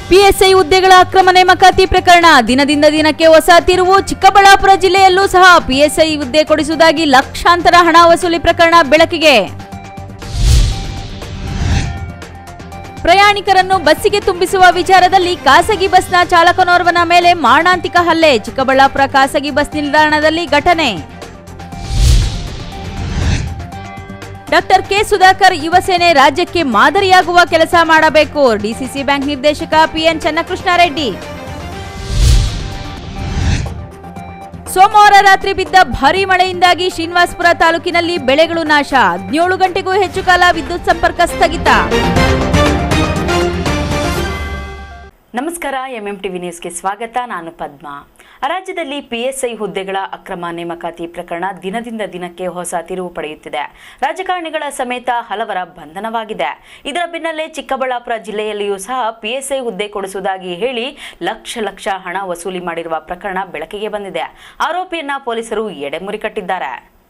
PSI ಹುದ್ದೆಗಳ ಅಕ್ರಮ ನೇಮಕಾತಿ ಪ್ರಕರಣ ದಿನದಿಂದ ದಿನಕ್ಕೆ ಹೊಸ ತಿರುವು ಚಿಕ್ಕಬಳ್ಳಾಪುರ ಜಿಲ್ಲೆಯಲ್ಲೂ ಸಹ ಪಿಎಸ್ಐ ಹುದ್ದೆ ಕೊಡಿಸುವುದಾಗಿ ಲಕ್ಷಾಂತರ ಹಣ ವಸೂಲಿ ಪ್ರಕರಣ ಬೆಳಕಿಗೆ ಪ್ರಯಾಣಿಕರನ್ನು ಬಸ್ಸಿಗೆ ತುಂಬಿಸುವ ವಿಚಾರದಲ್ಲಿ ಖಾಸಗಿ ಬಸ್ನ ಚಾಲಕನೋರ್ವನ ಮೇಲೆ ಮಾರಣಾಂತಿಕ ಹಲ್ಲೆ ಚಿಕ್ಕಬಳ್ಳಾಪುರ ಖಾಸಗಿ ಬಸ್ ನಿಲ್ದಾಣದಲ್ಲಿ ಘಟನೆ ಡಾಕ್ಟರ್ ಕೆ ಸುಧಾಕರ್ ಯುವಸೇನೆ ರಾಜ್ಯಕ್ಕೆ ಮಾದರಿಯಾಗುವ ಕೆಲಸ ಮಾಡಬೇಕು ಡಿಸಿಸಿ ಬ್ಯಾಂಕ್ ನಿರ್ದೇಶಕ ಪಿಎನ್ ಚನ್ನಕೃಷ್ಣ ರೆಡ್ಡಿ ಸೋಮವಾರ ರಾತ್ರಿ ಬಿದ್ದ ಭಾರೀ ಮಳೆಯಿಂದಾಗಿ ಶ್ರೀನಿವಾಸಪುರ ತಾಲೂಕಿನಲ್ಲಿ ಬೆಳೆಗಳು ನಾಶ ಹದಿನೇಳು ಗಂಟೆಗೂ ಹೆಚ್ಚು ಕಾಲ ವಿದ್ಯುತ್ ಸಂಪರ್ಕ ಸ್ಥಗಿತ ನಮಸ್ಕಾರ ಎಂಎಂ ಟಿವಿ ನ್ಯೂಸ್ಗೆ ಸ್ವಾಗತ ನಾನು ಪದ್ಮಾ ರಾಜ್ಯದಲ್ಲಿ ಪಿಎಸ್ಐ ಹುದ್ದೆಗಳ ಅಕ್ರಮ ನೇಮಕಾತಿ ಪ್ರಕರಣ ದಿನದಿಂದ ದಿನಕ್ಕೆ ಹೊಸ ತಿರುವು ಪಡೆಯುತ್ತಿದೆ ರಾಜಕಾರಣಿಗಳ ಸಮೇತ ಹಲವರ ಬಂಧನವಾಗಿದೆ ಇದರ ಬೆನ್ನಲ್ಲೇ ಚಿಕ್ಕಬಳ್ಳಾಪುರ ಜಿಲ್ಲೆಯಲ್ಲಿಯೂ ಸಹ ಪಿಎಸ್ಐ ಹುದ್ದೆ ಕೊಡಿಸುವುದಾಗಿ ಹೇಳಿ ಲಕ್ಷ ಲಕ್ಷ ಹಣ ವಸೂಲಿ ಮಾಡಿರುವ ಪ್ರಕರಣ ಬೆಳಕಿಗೆ ಬಂದಿದೆ ಆರೋಪಿಯನ್ನ ಪೊಲೀಸರು ಎಡೆಮುರಿ ಕಟ್ಟಿದ್ದಾರೆ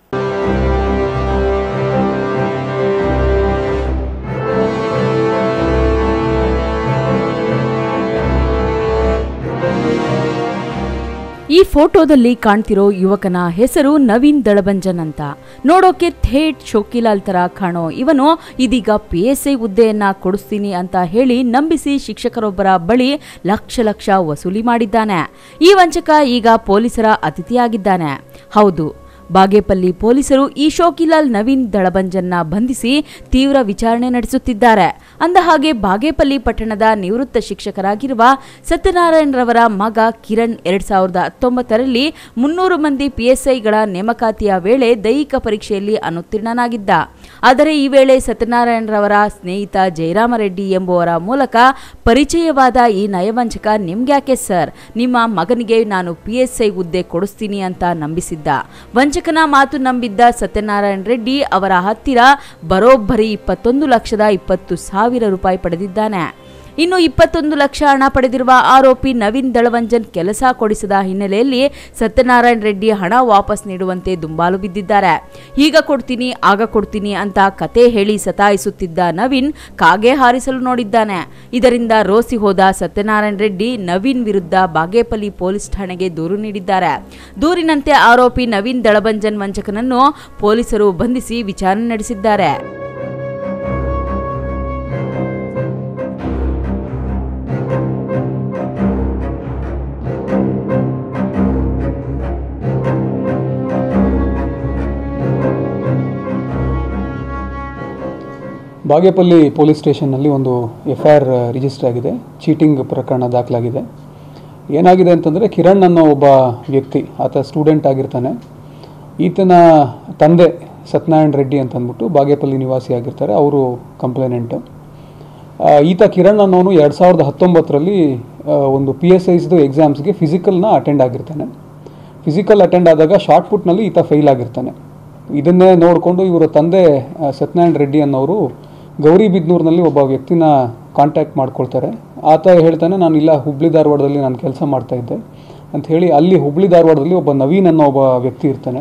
ಈ ಫೋಟೋದಲ್ಲಿ ಕಾಣ್ತಿರೋ ಯುವಕನ ಹೆಸರು ನವೀನ್ ದಳಬಂಜನ್ ಅಂತ ನೋಡೋಕೆ ಥೇಟ್ ಶೋಕಿಲಾಲ್ ತರ ಕಾಣೋ ಇವನು ಇದೀಗ ಪಿ ಎಸ್ ಐ ಹುದ್ದೆಯನ್ನ ಕೊಡಿಸ್ತೀನಿ ಅಂತ ಹೇಳಿ ನಂಬಿಸಿ ಶಿಕ್ಷಕರೊಬ್ಬರ ಬಳಿ ಲಕ್ಷ ಲಕ್ಷ ವಸೂಲಿ ಮಾಡಿದ್ದಾನೆ ಈ ವಂಚಕ ಈಗ ಪೊಲೀಸರ ಅತಿಥಿಯಾಗಿದ್ದಾನೆ ಹೌದು ಬಾಗೇಪಲ್ಲಿ ಪೊಲೀಸರು ಈ ಶೋಕಿಲಾಲ್ ನವೀನ್ ದಳಬಂಜನ್ನ ಬಂಧಿಸಿ ತೀವ್ರ ವಿಚಾರಣೆ ನಡೆಸುತ್ತಿದ್ದಾರೆ ಅಂದಹಾಗೆ ಬಾಗೇಪಲ್ಲಿ ಪಟ್ಟಣದ ನಿವೃತ್ತ ಶಿಕ್ಷಕರಾಗಿರುವ ಸತ್ಯನಾರಾಯಣರವರ ಮಗ ಕಿರಣ್ ಎರಡ್ ಸಾವಿರದ ಹತ್ತೊಂಬತ್ತರಲ್ಲಿ ಮುನ್ನೂರು ಮಂದಿ ಪಿಎಸ್ಐಗಳ ನೇಮಕಾತಿಯ ವೇಳೆ ದೈಹಿಕ ಪರೀಕ್ಷೆಯಲ್ಲಿ ಅನುತ್ತೀರ್ಣನಾಗಿದ್ದ ಆದರೆ ಈ ವೇಳೆ ಸತ್ಯನಾರಾಯಣರವರ ಸ್ನೇಹಿತ ಜಯರಾಮರೆಡ್ಡಿ ಎಂಬುವರ ಮೂಲಕ ಪರಿಚಯವಾದ ಈ ನಯವಂಚಕ ನಿಮ್ಗ್ಯಾಕೆ ಸರ್ ನಿಮ್ಮ ಮಗನಿಗೆ ನಾನು ಪಿಎಸ್ಐ ಹುದ್ದೆ ಕೊಡಿಸ್ತೀನಿ ಅಂತ ನಂಬಿಸಿದ್ದ ವಂಚಕನ ಮಾತು ನಂಬಿದ್ದ ಸತ್ಯನಾರಾಯಣ ರೆಡ್ಡಿ ಅವರ ಹತ್ತಿರ ಬರೋಬ್ಬರಿ ಇಪ್ಪತ್ತೊಂದು ಲಕ್ಷದ ಇಪ್ಪತ್ತು ಸಾವಿರ ರೂಪಾಯಿ ಪಡೆದಿದ್ದಾನೆ ಇನ್ನು ಇಪ್ಪತ್ತೊಂದು ಲಕ್ಷ ಹಣ ಪಡೆದಿರುವ ಆರೋಪಿ ನವೀನ್ ದಳವಂಜನ್ ಕೆಲಸ ಕೊಡಿಸದ ಹಿನ್ನೆಲೆಯಲ್ಲಿ ಸತ್ಯನಾರಾಯಣ ರೆಡ್ಡಿ ಹಣ ವಾಪಸ್ ನೀಡುವಂತೆ ದುಂಬಾಲು ಬಿದ್ದಿದ್ದಾರೆ ಈಗ ಕೊಡ್ತೀನಿ ಆಗ ಕೊಡ್ತೀನಿ ಅಂತ ಕತೆ ಹೇಳಿ ಸತಾಯಿಸುತ್ತಿದ್ದ ನವೀನ್ ಕಾಗೆ ಹಾರಿಸಲು ನೋಡಿದ್ದಾನೆ ಇದರಿಂದ ರೋಸಿ ಹೋದ ಸತ್ಯನಾರಾಯಣ ರೆಡ್ಡಿ ನವೀನ್ ವಿರುದ್ಧ ಬಾಗೇಪಲ್ಲಿ ಪೊಲೀಸ್ ಠಾಣೆಗೆ ದೂರು ನೀಡಿದ್ದಾರೆ ದೂರಿನಂತೆ ಆರೋಪಿ ನವೀನ್ ದಳಬಂಜನ್ ವಂಚಕನನ್ನು ಪೊಲೀಸರು ಬಂಧಿಸಿ ವಿಚಾರಣೆ ನಡೆಸಿದ್ದಾರೆ ಬಾಗೇಪಲ್ಲಿ ಪೊಲೀಸ್ ಸ್ಟೇಷನ್ನಲ್ಲಿ ಒಂದು ಎಫ್ ಐ ಆರ್ ರಿಜಿಸ್ಟರ್ ಆಗಿದೆ ಚೀಟಿಂಗ್ ಪ್ರಕರಣ ದಾಖಲಾಗಿದೆ ಏನಾಗಿದೆ ಅಂತಂದರೆ ಕಿರಣ್ ಅನ್ನೋ ಒಬ್ಬ ವ್ಯಕ್ತಿ ಆತ ಸ್ಟೂಡೆಂಟ್ ಆಗಿರ್ತಾನೆ ಈತನ ತಂದೆ ಸತ್ಯನಾರಾಯಣ ರೆಡ್ಡಿ ಅಂತ ಅಂದ್ಬಿಟ್ಟು ಬಾಗೇಪಲ್ಲಿ ನಿವಾಸಿ ಆಗಿರ್ತಾರೆ ಅವರು ಕಂಪ್ಲೇನೆಂಟು ಆ, ಈತ ಕಿರಣ್ ಅನ್ನೋನು ಎರಡು ಸಾವಿರದ ಹತ್ತೊಂಬತ್ತರಲ್ಲಿ ಆ, ಒಂದು ಪಿ ಎಸ್ ಐಸ್ದು ಎಕ್ಸಾಮ್ಸ್ಗೆ ಫಿಸಿಕಲ್ನ ಅಟೆಂಡ್ ಆಗಿರ್ತಾನೆ ಫಿಸಿಕಲ್ ಅಟೆಂಡ್ ಆದಾಗ ಶಾರ್ಟ್ ಪುಟ್ನಲ್ಲಿ ಈತ ಫೇಲ್ ಆಗಿರ್ತಾನೆ ಇದನ್ನೇ ನೋಡಿಕೊಂಡು ಇವರ ತಂದೆ ಆ, ಸತ್ಯನಾರಾಯಣ ರೆಡ್ಡಿ ಅನ್ನೋರು ಗೌರಿಬಿದ್ನೂರಿನಲ್ಲಿ ಒಬ್ಬ ವ್ಯಕ್ತಿನ ಕಾಂಟ್ಯಾಕ್ಟ್ ಮಾಡ್ಕೊಳ್ತಾರೆ ಆತ ಹೇಳ್ತಾನೆ ನಾನು ಇಲ್ಲ ಹುಬ್ಳಿ ಧಾರವಾಡದಲ್ಲಿ ನಾನು ಕೆಲಸ ಮಾಡ್ತಾ ಇದ್ದೆ ಅಂತ ಹೇಳಿ ಅಲ್ಲಿ ಹುಬ್ಳಿ ಧಾರವಾಡದಲ್ಲಿ ಒಬ್ಬ ನವೀನ್ ಅನ್ನೋ ಒಬ್ಬ ವ್ಯಕ್ತಿ ಇರ್ತಾನೆ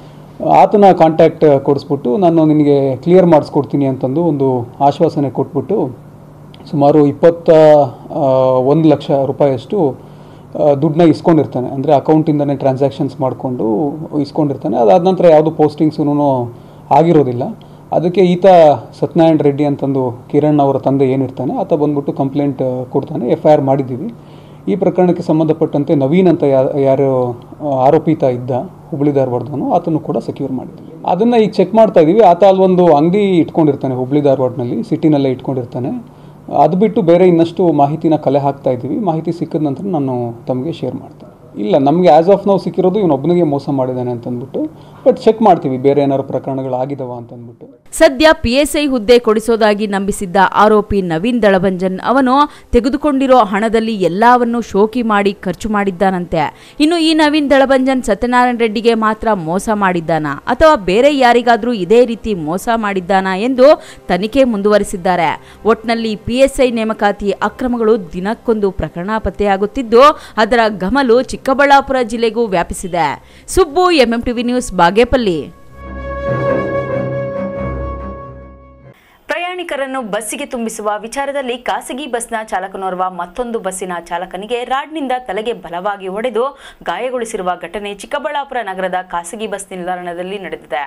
ಆತನ ಕಾಂಟ್ಯಾಕ್ಟ್ ಕೊಡಿಸ್ಬಿಟ್ಟು ನಾನು ನಿನಗೆ ಕ್ಲಿಯರ್ ಮಾಡಿಸ್ಕೊಡ್ತೀನಿ ಅಂತಂದು ಒಂದು ಆಶ್ವಾಸನೆ ಕೊಟ್ಬಿಟ್ಟು ಸುಮಾರು ಇಪ್ಪತ್ತ ಆ, ಒಂದು ಲಕ್ಷ ರೂಪಾಯಿಯಷ್ಟು ಆ, ದುಡ್ಡನ್ನ ಇಸ್ಕೊಂಡಿರ್ತಾನೆ ಅಂದರೆ ಅಕೌಂಟಿಂದನೇ ಟ್ರಾನ್ಸಾಕ್ಷನ್ಸ್ ಮಾಡಿಕೊಂಡು ಇಸ್ಕೊಂಡಿರ್ತಾನೆ ಅದಾದ ನಂತರ ಯಾವುದು ಪೋಸ್ಟಿಂಗ್ಸೂ ಆಗಿರೋದಿಲ್ಲ ಅದಕ್ಕೆ ಈತ ಸತ್ಯನಾರಾಯಣ ರೆಡ್ಡಿ ಅಂತಂದು ಕಿರಣ್ ಅವರ ತಂದೆ ಏನಿರ್ತಾನೆ ಆತ ಬಂದ್ಬಿಟ್ಟು ಕಂಪ್ಲೇಂಟ್ ಕೊಡ್ತಾನೆ ಎಫ್ ಐ ಆರ್ ಮಾಡಿದ್ದೀವಿ ಈ ಪ್ರಕರಣಕ್ಕೆ ಸಂಬಂಧಪಟ್ಟಂತೆ ನವೀನ್ ಅಂತ ಯಾ- ಯಾರು ಆ, ಆರೋಪಿತ ಇದ್ದ ಹುಬ್ಳಿ ಧಾರವಾಡದವನು ಆತನು ಕೂಡ ಸೆಕ್ಯೂರ್ ಮಾಡಿದ್ವಿ ಅದನ್ನು ಈಗ ಚೆಕ್ ಮಾಡ್ತಾ ಇದ್ದೀವಿ ಆತ ಅಲ್ಲೊಂದು ಅಂಗಡಿ ಇಟ್ಕೊಂಡಿರ್ತಾನೆ ಹುಬ್ಳಿ ಧಾರವಾಡನಲ್ಲಿ ಸಿಟಿನಲ್ಲೇ ಇಟ್ಕೊಂಡಿರ್ತಾನೆ ಅದು ಬಿಟ್ಟು ಬೇರೆ ಇನ್ನಷ್ಟು ಮಾಹಿತಿನ ಕಲೆ ಹಾಕ್ತಾ ಇದ್ದೀವಿ ಮಾಹಿತಿ ಸಿಕ್ಕಿದ ನಂತರ ನಾನು ತಮಗೆ ಶೇರ್ ಮಾಡ್ತೇನೆ ಇಲ್ಲ ನಮಗೆ ಆ್ಯಸ್ ಆಫ್ ನಾವು ಸಿಕ್ಕಿರೋದು ಇವನೊಬ್ಬನಿಗೆ ಮೋಸ ಮಾಡಿದ್ದಾನೆ ಅಂತಂದ್ಬಿಟ್ಟು ಬಟ್ ಚೆಕ್ ಮಾಡ್ತೀವಿ ಬೇರೆ ಏನಾದ್ರು ಪ್ರಕರಣಗಳು ಆಗಿದಾವ ಅಂತಂದ್ಬಿಟ್ಟು ಸದ್ಯ ಪಿಎಸ್ಐ ಹುದ್ದೆ ಕೊಡಿಸೋದಾಗಿ ನಂಬಿಸಿದ್ದ ಆರೋಪಿ ನವೀನ್ ದಳಭಂಜನ್ ಅವನು ತೆಗೆದುಕೊಂಡಿರೋ ಹಣದಲ್ಲಿ ಎಲ್ಲವನ್ನೂ ಶೋಕಿ ಮಾಡಿ ಖರ್ಚು ಮಾಡಿದ್ದಾನಂತೆ ಇನ್ನು ಈ ನವೀನ್ ದಳಭಂಜನ್ ಸತ್ಯನಾರಾಯಣ ರೆಡ್ಡಿಗೆ ಮಾತ್ರ ಮೋಸ ಮಾಡಿದ್ದಾನ ಅಥವಾ ಬೇರೆ ಯಾರಿಗಾದ್ರೂ ಇದೇ ರೀತಿ ಮೋಸ ಮಾಡಿದ್ದಾನಾ ಎಂದು ತನಿಖೆ ಮುಂದುವರಿಸಿದ್ದಾರೆ ಒಟ್ನಲ್ಲಿ ಪಿಎಸ್ಐ ನೇಮಕಾತಿ ಅಕ್ರಮಗಳು ದಿನಕ್ಕೊಂದು ಪ್ರಕರಣ ಪತ್ತೆಯಾಗುತ್ತಿದ್ದು ಅದರ ಗಮಲು ಚಿಕ್ಕಬಳ್ಳಾಪುರ ಜಿಲ್ಲೆಗೂ ವ್ಯಾಪಿಸಿದೆ ಸುಬ್ಬು ಎಂಎಂಟಿವಿ ನ್ಯೂಸ್ ಬಾಗೇಪಲ್ಲಿ ಪ್ರಯಾಣಿಕ ಪ್ರಯಾಣಿಕರನ್ನು ಬಸ್ಸಿಗೆ ತುಂಬಿಸುವ ವಿಚಾರದಲ್ಲಿ ಖಾಸಗಿ ಬಸ್ನ ಚಾಲಕನೋರ್ವ ಮತ್ತೊಂದು ಬಸ್ಸಿನ ಚಾಲಕನಿಗೆ ರಾಡ್ನಿಂದ ತಲೆಗೆ ಬಲವಾಗಿ ಹೊಡೆದು ಗಾಯಗೊಳಿಸಿರುವ ಘಟನೆ ಚಿಕ್ಕಬಳ್ಳಾಪುರ ನಗರದ ಖಾಸಗಿ ಬಸ್ ನಿಲ್ದಾಣದಲ್ಲಿ ನಡೆದಿದೆ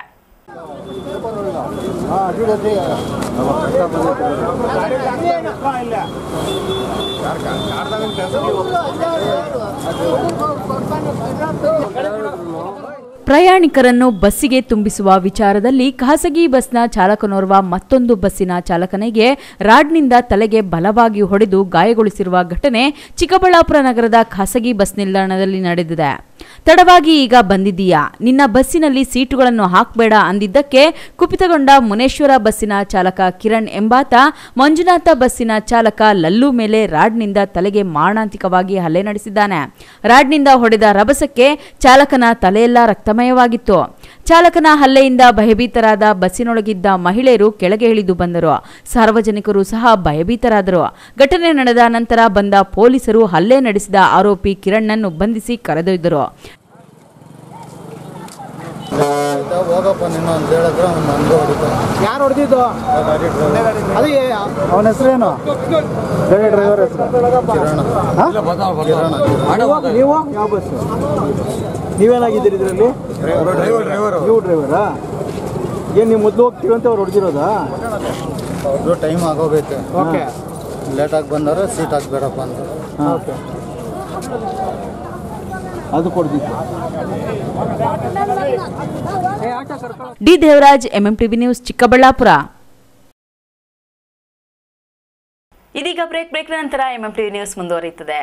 ಪ್ರಯಾಣಿಕರನ್ನು ಬಸ್ಸಿಗೆ ತುಂಬಿಸುವ ವಿಚಾರದಲ್ಲಿ ಖಾಸಗಿ ಬಸ್ನ ಚಾಲಕನೋರ್ವ ಮತ್ತೊಂದು ಬಸ್ಸಿನ ಚಾಲಕನಿಗೆ ರಾಡ್ನಿಂದ ತಲೆಗೆ ಬಲವಾಗಿ ಹೊಡೆದು ಗಾಯಗೊಳಿಸಿರುವ ಘಟನೆ ಚಿಕ್ಕಬಳ್ಳಾಪುರ ನಗರದ ಖಾಸಗಿ ಬಸ್ ನಿಲ್ದಾಣದಲ್ಲಿ ನಡೆದಿದೆ ತಡವಾಗಿ ಈಗ ಬಂದಿದ್ದೀಯಾ ನಿನ್ನ ಬಸ್ಸಿನಲ್ಲಿ ಸೀಟುಗಳನ್ನು ಹಾಕಬೇಡ ಅಂದಿದ್ದಕ್ಕೆ ಕುಪಿತಗೊಂಡ ಮುನೇಶ್ವರ ಬಸ್ಸಿನ ಚಾಲಕ ಕಿರಣ್ ಎಂಬಾತ ಮಂಜುನಾಥ ಬಸ್ಸಿನ ಚಾಲಕ ಲಲ್ಲು ಮೇಲೆ ರಾಡ್ನಿಂದ ತಲೆಗೆ ಮಾರಣಾಂತಿಕವಾಗಿ ಹಲ್ಲೆ ನಡೆಸಿದ್ದಾನೆ ರಾಡ್ನಿಂದ ಹೊಡೆದ ರಭಸಕ್ಕೆ ಚಾಲಕನ ತಲೆಯೆಲ್ಲ ರಕ್ತಮಯವಾಗಿತ್ತು ಚಾಲಕನ ಹಲ್ಲೆಯಿಂದ ಭಯಭೀತರಾದ ಬಸ್ಸಿನೊಳಗಿದ್ದ ಮಹಿಳೆಯರು ಕೆಳಗೆ ಇಳಿದು ಬಂದರು ಸಾರ್ವಜನಿಕರು ಸಹ ಭಯಭೀತರಾದರು ಘಟನೆ ನಡೆದ ನಂತರ ಬಂದ ಪೊಲೀಸರು ಹಲ್ಲೆ ನಡೆಸಿದ ಆರೋಪಿ ಕಿರಣ್ಣನ್ನು ಬಂಧಿಸಿ ಕರೆದೊಯ್ದರು ಆಯ್ತಾ ಹೋಗಪ್ಪ ನೀನು ಅಂತ ಹೇಳಿದ್ರೆ ಅವ್ನು ನನಗೆ ಹೊಡಿತಾನೆ ಯಾರು ಹೊಡೆದಿದ್ದು ಗಾಡಿ ಡ್ರೈವರ್ ಅದು ಅವನ ಹೆಸರೇನು ಗಾಡಿ ಡ್ರೈವರ್ ಹೆಸರು ಕಿರಣ ಕಿರಣ ನೀವು ನೀವು ಯಾವ ಬಸ್ ನೀವೇನಾಗಿದ್ದೀರಿ ಇದರಲ್ಲಿ ನೀವು ಡ್ರೈವರಾ ಏನು ನೀವು ಮೊದಲು ಹೋಗ್ತೀವಿ ಅಂತ ಅವ್ರು ಹೊಡೆದಿರೋದಾ ಅವ್ರದ್ದು ಟೈಮ್ ಆಗೋಗೈತೆ ಓಕೆ ಲೇಟಾಗಿ ಬಂದರೆ ಸೀಟ್ ಹಾಕ್ಬೇಡಪ್ಪ ಅಂತ ಓಕೆ ಅದು ಕೊಡ್ದಿದ್ದು D Devaraj MMTV news Chikkaballapur ಇದೀಗ ಬ್ರೇಕ್ ಬ್ರೇಕ್ ನಂತರ ಎಂಎಂಟಿ ನ್ಯೂಸ್ ಮುಂದುವರಿಯುತ್ತದೆ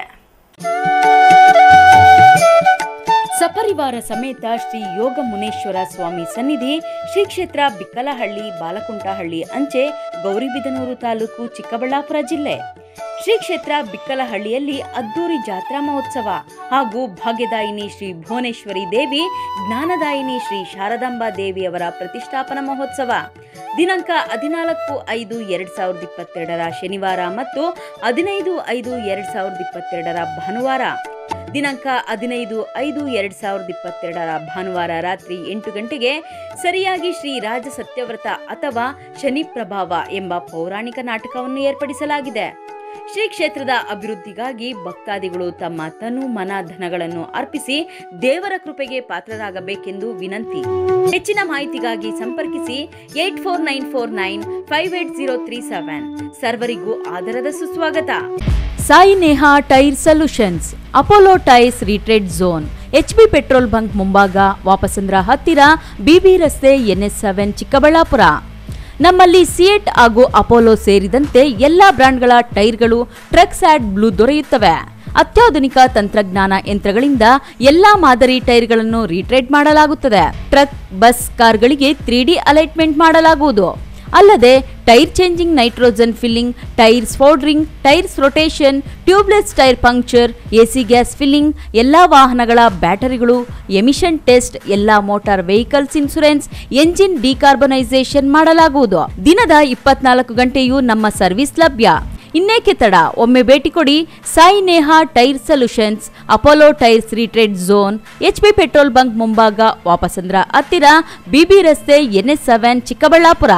ಸಪರಿವಾರ ಸಮೇತ ಶ್ರೀ ಯೋಗ ಮುನೇಶ್ವರ ಸ್ವಾಮಿ ಸನ್ನಿಧಿ ಶ್ರೀ ಕ್ಷೇತ್ರ ಬಿಕ್ಕಲಹಳ್ಳಿ ಬಾಲಕುಂಟಹಳ್ಳಿ ಅಂಚೆ ಗೌರಿಬಿದನೂರು ತಾಲೂಕು ಚಿಕ್ಕಬಳ್ಳಾಪುರ ಜಿಲ್ಲೆ ಶ್ರೀ ಕ್ಷೇತ್ರ ಬಿಕ್ಕಲಹಳ್ಳಿಯಲ್ಲಿ ಅದ್ದೂರಿ ಜಾತ್ರಾ ಮಹೋತ್ಸವ ಹಾಗೂ ಭಾಗ್ಯದಾಯಿನಿ ಶ್ರೀ ಭುವನೇಶ್ವರಿ ದೇವಿ ಜ್ಞಾನದಾಯಿನಿ ಶ್ರೀ ಶಾರದಾಂಬಾ ದೇವಿಯವರ ಪ್ರತಿಷ್ಠಾಪನಾ ಮಹೋತ್ಸವ ದಿನಾಂಕ ಹದಿನಾಲ್ಕು ಐದು ಎರಡ್ ಸಾವಿರದ ಇಪ್ಪತ್ತೆರಡರ ಶನಿವಾರ ಮತ್ತು ಹದಿನೈದು ಐದು ಎರಡ್ ಸಾವಿರದ ಇಪ್ಪತ್ತೆರಡರ ಭಾನುವಾರ ದಿನಾಂಕ ಹದಿನೈದು ಐದು ಎರಡ್ ಸಾವಿರದ ಇಪ್ಪತ್ತೆರಡರ ಭಾನುವಾರ ರಾತ್ರಿ ಎಂಟು ಗಂಟೆಗೆ ಸರಿಯಾಗಿ ಶ್ರೀ ರಾಜ ಸತ್ಯವ್ರತ ಅಥವಾ ಶನಿ ಪ್ರಭಾವ ಎಂಬ ಪೌರಾಣಿಕ ನಾಟಕವನ್ನು ಏರ್ಪಡಿಸಲಾಗಿದೆ ಶ್ರೀ ಕ್ಷೇತ್ರದ ಅಭಿವೃದ್ಧಿಗಾಗಿ ಭಕ್ತಾದಿಗಳು ತಮ್ಮ ತನು ಮನ ಧನಗಳನ್ನು ಅರ್ಪಿಸಿ ದೇವರ ಕೃಪೆಗೆ ಪಾತ್ರರಾಗಬೇಕೆಂದು ವಿನಂತಿ ಹೆಚ್ಚಿನ ಮಾಹಿತಿಗಾಗಿ ಸಂಪರ್ಕಿಸಿ eight four nine four nine five eight zero three seven ಸರ್ವರಿಗೂ ಆದರದ ಸುಸ್ವಾಗತ Sai Neha tyre solutions Apollo tyres retread zone HB petrol bunk ಮುಂಭಾಗ ವಾಪಸಂದ್ರ ಹತ್ತಿರ ಬಿಬಿ ರಸ್ತೆ ಎನ್ಎಸ್ ಸೆವೆನ್ ಚಿಕ್ಕಬಳ್ಳಾಪುರ ನಮ್ಮಲ್ಲಿ ಸಿಯೆಟ್ ಹಾಗೂ ಅಪೋಲೋ ಸೇರಿದಂತೆ ಎಲ್ಲಾ ಬ್ರಾಂಡ್ಗಳ ಟೈರ್ಗಳು ಟ್ರಕ್ಸ್ ಆಡ್ ಬ್ಲೂ ದೊರೆಯುತ್ತವೆ ಅತ್ಯಾಧುನಿಕ ತಂತ್ರಜ್ಞಾನ ಯಂತ್ರಗಳಿಂದ ಎಲ್ಲಾ ಮಾದರಿ ಟೈರ್ಗಳನ್ನು ರೀಟ್ರೇಡ್ ಮಾಡಲಾಗುತ್ತದೆ ಟ್ರಕ್ ಬಸ್ ಕಾರ್ಗಳಿಗೆ ತ್ರೀ ಡಿ ಅಲೈಟ್ಮೆಂಟ್ ಮಾಡಲಾಗುವುದು ಅಲ್ಲದೆ tyre changing nitrogen filling tyres ಫೋಲ್ಡ್ರಿಂಗ್ tyres rotation tubeless tyre puncture AC gas filling ಎಲ್ಲ ವಾಹನಗಳ ಬ್ಯಾಟರಿಗಳು ಎಮಿಷನ್ ಟೆಸ್ಟ್ ಎಲ್ಲ motor vehicles insurance engine decarbonisation ಮಾಡಲಾಗುವುದು ದಿನದ ಇಪ್ಪತ್ನಾಲ್ಕು ಗಂಟೆಯೂ ನಮ್ಮ ಸರ್ವಿಸ್ ಲಭ್ಯ ಇನ್ನೇಕೆ ತಡ ಒಮ್ಮೆ ಭೇಟಿ ಕೊಡಿ Sai Neha tyre solutions Apollo tyres retread zone H P petrol bunk ಮುಂಭಾಗ ವಾಪಸಂದ್ರ ಹತ್ತಿರ ಬಿಬಿ ರಸ್ತೆ ಎನ್ಎಸ್ ಸೆವೆನ್ ಚಿಕ್ಕಬಳ್ಳಾಪುರ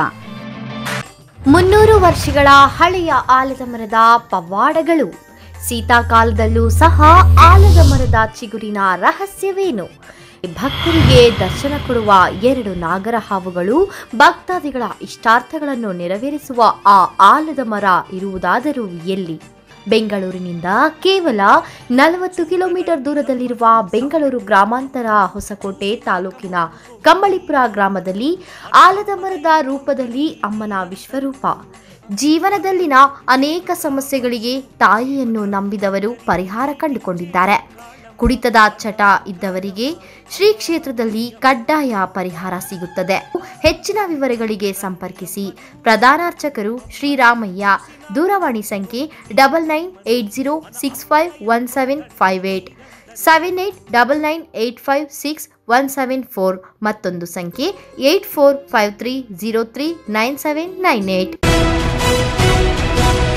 ಮುನ್ನೂರು ವರ್ಷಗಳ ಹಳೆಯ ಆಲದ ಮರದ ಪವಾಡಗಳು ಶೀತಾಕಾಲದಲ್ಲೂ ಸಹ ಆಲದ ಮರದ ಚಿಗುರಿನ ರಹಸ್ಯವೇನು ಭಕ್ತರಿಗೆ ದರ್ಶನ ಕೊಡುವ ಎರಡು ನಾಗರ ಹಾವುಗಳು ಭಕ್ತಾದಿಗಳ ಇಷ್ಟಾರ್ಥಗಳನ್ನು ನೆರವೇರಿಸುವ ಆ ಆಲದ ಮರ ಇರುವುದಾದರೂ ಎಲ್ಲಿ ಬೆಂಗಳೂರಿನಿಂದ ಕೇವಲ ನಲವತ್ತು ಕಿಲೋಮೀಟರ್ ದೂರದಲ್ಲಿರುವ ಬೆಂಗಳೂರು ಗ್ರಾಮಾಂತರ ಹೊಸಕೋಟೆ ತಾಲೂಕಿನ ಕಂಬಳಿಪುರ ಗ್ರಾಮದಲ್ಲಿ ಆಲದ ಮರದ ರೂಪದಲ್ಲಿ ಅಮ್ಮನ ವಿಶ್ವರೂಪ ಜೀವನದಲ್ಲಿನ ಅನೇಕ ಸಮಸ್ಯೆಗಳಿಗೆ ತಾಯಿಯನ್ನು ನಂಬಿದವರು ಪರಿಹಾರ ಕಂಡುಕೊಂಡಿದ್ದಾರೆ ಕುಡಿತದ ಚಟ ಇದ್ದವರಿಗೆ ಶ್ರೀ ಕ್ಷೇತ್ರದಲ್ಲಿ ಕಡ್ಡಾಯ ಪರಿಹಾರ ಸಿಗುತ್ತದೆ ಹೆಚ್ಚಿನ ವಿವರಗಳಿಗೆ ಸಂಪರ್ಕಿಸಿ ಪ್ರಧಾನಾರ್ಚಕರು ಶ್ರೀರಾಮಯ್ಯ ದೂರವಾಣಿ ಸಂಖ್ಯೆ double nine eight zero six five one seven five eight seven eight double nine eight five six one seven four ಮತ್ತೊಂದು ಸಂಖ್ಯೆ eight four five three zero three nine seven nine eight